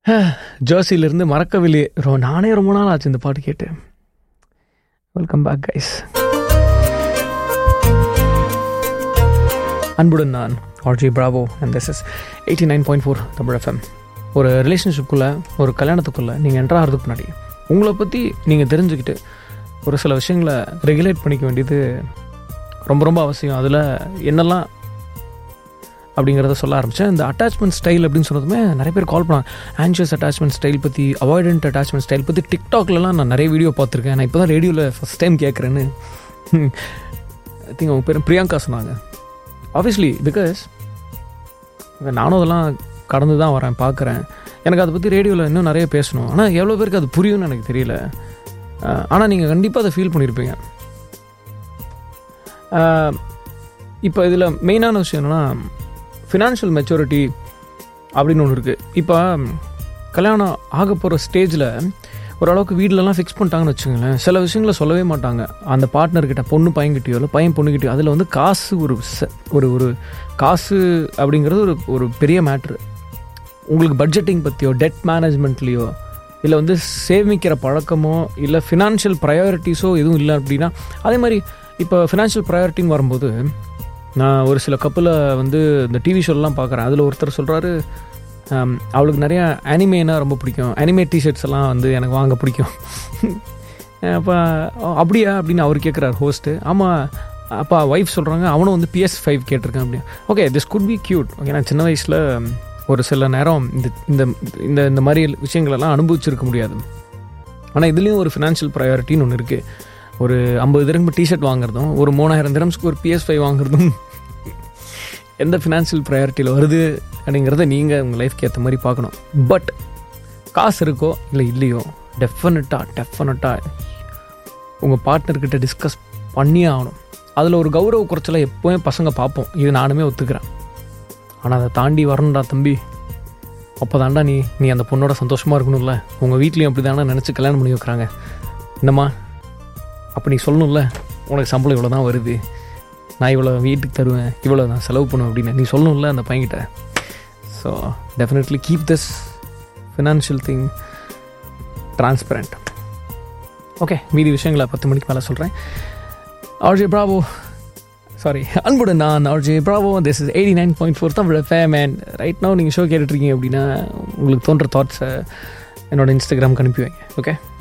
ஜெர்சியிலிருந்து மறக்கவில்லை ரொ நானே ரொம்ப நாள் ஆச்சு இந்த பாட்டு கேட்டு வெல்கம் பேக் கைஸ் அன்புடன் நான் RJ Bravo and this is eighty nine point four Tamil FM ஒரு ரிலேஷன்ஷிப்புக்குள்ளே ஒரு கல்யாணத்துக்குள்ளே நீங்கள் என்ட்ரு ஆகிறதுக்கு முன்னாடி உங்களை பற்றி நீங்கள் தெரிஞ்சுக்கிட்டு ஒரு சில விஷயங்களை ரெகுலேட் பண்ணிக்க வேண்டியது ரொம்ப ரொம்ப அவசியம் அதில் என்னெல்லாம் அப்படிங்கிறத சொல்ல ஆரம்பித்தேன் இந்த அட்டாச்மெண்ட் ஸ்டைல் அப்படின்னு சொன்னதுமே நிறைய பேர் கால் பண்ணாங்க ஆன்ஷியஸ் அட்டாச்மெண்ட் ஸ்டைல் பற்றி அவாய்டன்ட் அட்டாச்மெண்ட் ஸ்டைல் பற்றி டிக்டாக்லலாம் நான் நிறைய வீடியோ பார்த்துருக்கேன் நான் இப்போ தான் ரேடியோவில் ஃபஸ்ட் டைம் கேட்குறேன்னு ஐ திங்க் அவங்க பேர் பிரியங்கா சொன்னாங்க ஆப்வியஸ்லி பிகாஸ் நானும் அதெல்லாம் கடந்து தான் வரேன் பார்க்குறேன் எனக்கு அதை பற்றி ரேடியோவில் இன்னும் நிறைய பேசணும் ஆனால் எவ்வளோ பேருக்கு அது புரியும்னு எனக்கு தெரியல ஆனால் நீங்கள் கண்டிப்பாக அதை ஃபீல் பண்ணியிருப்பீங்க இப்போ இதில் மெயினான விஷயம் என்னென்னா ஃபினான்ஷியல் மெச்சூரிட்டி அப்படின்னு ஒன்று இருக்குது இப்போ கல்யாணம் ஆக போகிற ஸ்டேஜில் ஓரளவுக்கு வீட்டிலலாம் ஃபிக்ஸ் பண்ணிட்டாங்கன்னு வச்சுங்களேன் சில விஷயங்களை சொல்லவே மாட்டாங்க அந்த பார்ட்னர்கிட்ட பொண்ணு பையன்கிட்டயோ இல்லை பையன் பொண்ணுக்கிட்டயோ அதில் வந்து காசு ஒரு ஒரு ஒரு காசு அப்படிங்கிறது ஒரு ஒரு பெரிய மேட்ரு உங்களுக்கு பட்ஜெட்டிங் பற்றியோ டெட் மேனேஜ்மெண்ட்லேயோ இல்லை வந்து சேமிக்கிற பழக்கமோ இல்லை ஃபினான்ஷியல் ப்ரையாரிட்டிஸோ எதுவும் இல்லை அப்படின்னா அதே மாதிரி இப்போ ஃபினான்ஷியல் ப்ரையாரிட்டின்னு வரும்போது நான் ஒரு சில கப்பில் வந்து இந்த டிவி ஷோலாம் பார்க்குறேன் அதில் ஒருத்தர் சொல்கிறாரு அவளுக்கு நிறையா அனிமேனா ரொம்ப பிடிக்கும் அனிமே டிஷர்ட்ஸ் எல்லாம் வந்து எனக்கு வாங்க பிடிக்கும் அப்போ அப்படியா அப்படின்னு அவர் கேட்குறாரு ஹோஸ்ட்டு ஆமாம் அப்பா ஒய்ஃப் சொல்கிறாங்க அவனும் வந்து பிஎஸ் ஃபைவ் கேட்டிருக்கேன் அப்படி okay this good B cute okay நான் சின்ன வயசில் ஒரு சில நேரம் இந்த இந்த இந்த இந்த மாதிரி விஷயங்களெல்லாம் அனுபவிச்சிருக்க முடியாது ஆனால் இதுலேயும் ஒரு ஃபினான்ஷியல் ப்ரையாரிட்டின்னு ஒன்று இருக்குது ஒரு ஐம்பது திரம்பு டிஷர்ட் வாங்குறதும் ஒரு மூணாயிரம் திரம்ஸ்க்கு ஒரு பிஎஸ் ஃபைவ் வாங்குறதும் எந்த ஃபினான்ஷியல் ப்ரையாரிட்டியில் வருது அப்படிங்கிறத நீங்கள் உங்கள் லைஃப்க்கு ஏற்ற மாதிரி பார்க்கணும் பட் காசு இருக்கோ இல்லை இல்லையோ டெஃபினட்டாக டெஃபினட்டாக உங்கள் பார்ட்னர்கிட்ட டிஸ்கஸ் பண்ணியே ஆகணும் அதில் ஒரு கௌரவ குறைச்சலை எப்போவுமே பசங்க பார்ப்போம் இது நானுமே ஒத்துக்கிறேன் ஆனால் அதை தாண்டி வரணும்டா தம்பி அப்போ தாண்டா நீ நீ அந்த பொண்ணோட சந்தோஷமாக இருக்கணும்ல உங்கள் வீட்லேயும் அப்படி தானே நினச்சி கல்யாணம் பண்ணி வைக்கிறாங்க என்னம்மா அப்போ நீ சொல்லணும்ல உனக்கு சம்பளம் இவ்வளோ தான் வருது நான் இவ்வளோ வீட்டுக்கு தருவேன் இவ்வளோ நான் செலவு பண்ணுவேன் அப்படின்னு நீ சொல்லணும்ல அந்த பையன்கிட்ட so definitely keep this financial thing transparent okay மீதி விஷயங்களை பத்து மணிக்கு மேலே சொல்கிறேன் ஆர்ஜே ப்ராவோ சாரி அன்புடன் நான் RJ Bravo this is eighty nine point four Tamil FM and right no நீங்கள் ஷோ கேட்டுட்ருக்கீங்க அப்படின்னா உங்களுக்கு தோன்ற தாட்ஸை என்னோட இன்ஸ்டாகிராமுக்கு அனுப்பி வைங்க ஓகே